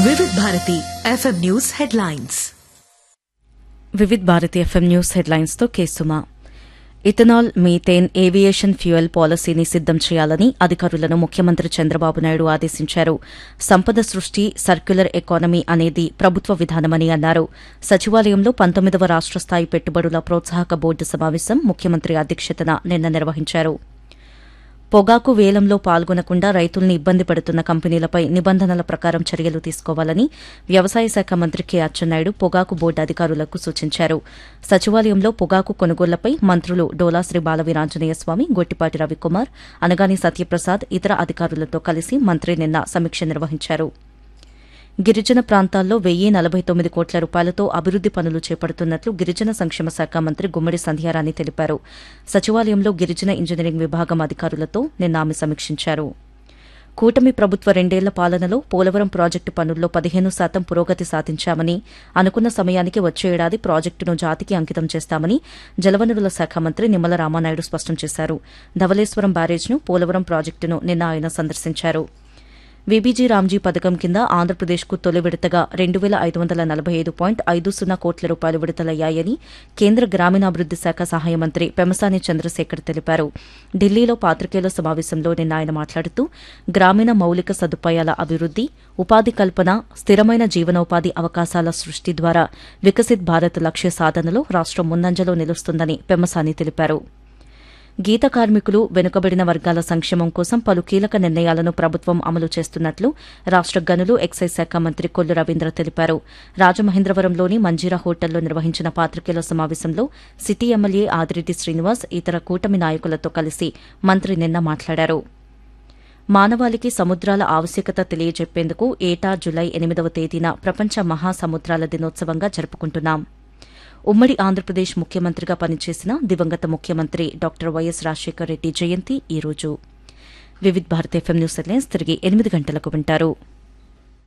వివిధ Bharati FM news headlines Vividh Bharati FM news headlines తో కేసుమా ఇథనాల్ మీథేన్ ఏవియేషన్ ఫ్యూయల్ పాలసీని సిద్దం చేయాలని అధికారులను ముఖ్యమంత్రి చంద్రబాబు నాయుడు ఆదేశించారు సంపద సృష్టి సర్క్యులర్ ఎకానమీ అనేది ప్రభుత్వ విధానమని అన్నారు సచివాలయంలో పంతొమ్మిదవ రాష్ట స్థాయి పెట్టుబడుల ప్రోత్సాహక బోర్డు సమావేశం ముఖ్యమంత్రి అధ్యక్షతన నిన్న నిర్వహించారు పొగాకు వేలంలో పాల్గొనకుండా రైతుల్ని ఇబ్బంది పెడుతున్న కంపెనీలపై నిబంధనల ప్రకారం చర్యలు తీసుకోవాలని వ్యవసాయ శాఖ మంత్రి కె అచ్చెన్నాయుడు పొగాకు బోర్డు అధికారులకు సూచించారు సచివాలయంలో పొగాకు కొనుగోళ్లపై మంత్రులు డోలాశ్రీ బాలవీరాంజనేయ స్వామి గొట్టిపాటి రవికుమార్ అనగాని సత్యప్రసాద్ ఇతర అధికారులతో కలిసి మంత్రి నిన్న సమీక్ష నిర్వహించారు గిరిజన ప్రాంతాల్లో వెయ్యి నలభై తొమ్మిది కోట్ల రూపాయలతో అభివృద్ది పనులు చేపడుతున్నట్లు గిరిజన సంక్షేమ శాఖ మంత్రి గుమ్మడి సంధ్యారాణి తెలిపారు సచివాలయంలో గిరిజన ఇంజనీరింగ్ విభాగం అధికారులతో నిన్న ఆమె సమీక్షించారు కూటమి ప్రభుత్వ రెండేళ్ల పాలనలో పోలవరం ప్రాజెక్టు పనుల్లో పదిహేను శాతం పురోగతి సాధించామని అనుకున్న సమయానికి వచ్చే ఏడాది ప్రాజెక్టును జాతికి అంకితం చేస్తామని జలవనరుల శాఖ మంత్రి నిమ్మల రామానాయుడు స్పష్టం చేశారు ధవలేశ్వరం బ్యారేజ్ను పోలవరం ప్రాజెక్టును నిన్న ఆయన సందర్శించారు వీబీజీ రామ్జీ పథకం కింద ఆంధ్రప్రదేశ్కు తొలి విడతగా రెండు వేల ఐదు వందల నలభై ఐదు పాయింట్ ఐదు సున్నా కోట్ల రూపాయలు విడుదలయ్యాయని కేంద్ర గ్రామీణాభివృద్ది శాఖ సహాయ మంత్రి పెమసాని చంద్రశేఖర్ తెలిపారు ఢిల్లీలో పాత్రికేయుల సమావేశంలో నిన్న ఆయన మాట్లాడుతూ గ్రామీణ మౌలిక సదుపాయాల అభివృద్ది ఉపాధి కల్పన స్థిరమైన జీవనోపాధి అవకాశాల సృష్టి ద్వారా వికసిత్ భారత్ లక్ష్య సాధనలో రాష్టం ముందంజలో నిలుస్తుందని పెమసాని తెలిపారు గీత కార్మికులు వెనుకబడిన వర్గాల సంక్షేమం కోసం పలు కీలక నిర్ణయాలను ప్రభుత్వం అమలు చేస్తున్నట్లు రాష్ట గనులు ఎక్సైజ్ శాఖ మంత్రి కొల్లు రవీంద్ర తెలిపారు రాజమహేంద్రవరంలోని మంజీరా హోటల్లో నిర్వహించిన పాత్రికేయుల సమావేశంలో సిటీ ఎమ్మెల్యే ఆదిరెడ్డి శ్రీనివాస్ ఇతర కూటమి నాయకులతో కలిసి మంత్రి నిన్న మాట్లాడారు మానవాళికి సముద్రాల ఆవశ్యకత తెలియజెప్పేందుకు ఏటా జులై ఎనిమిదవ తేదీన ప్రపంచ మహాసముద్రాల దినోత్సవంగా జరుపుకుంటున్నాం ఉమ్మడి ఆంధ్రప్రదేశ్ ముఖ్యమంత్రిగా పనిచేసిన దివంగత ముఖ్యమంత్రి డాక్టర్ వైఎస్ రాజశేఖర్ రెడ్డి జయంతి ఈ రోజు Vividh Bharat FM news headlines తిరిగి ఎనిమిది గంటలకు వింటారు